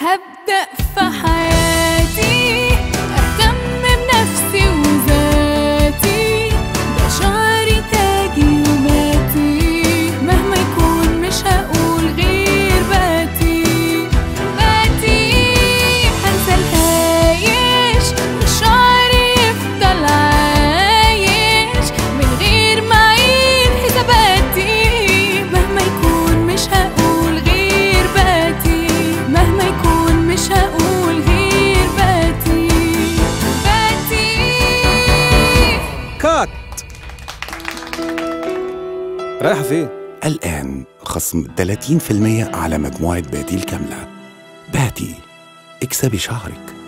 هبدأ في حياتي أهتم بنفسي وذاتي ده شعري تاجي وماتي مهما يكون مش هقول غير باتي باتي هنسى الهايش وشعري يفضل عايش من غير ما أعيد حساباتي مهما يكون مش هقول غير باتي مهما يكون مش هقول غير باتي باتي كات رايحة فين؟ الآن خصم 30% على مجموعة باتي الكاملة باتي اكسبي شعرك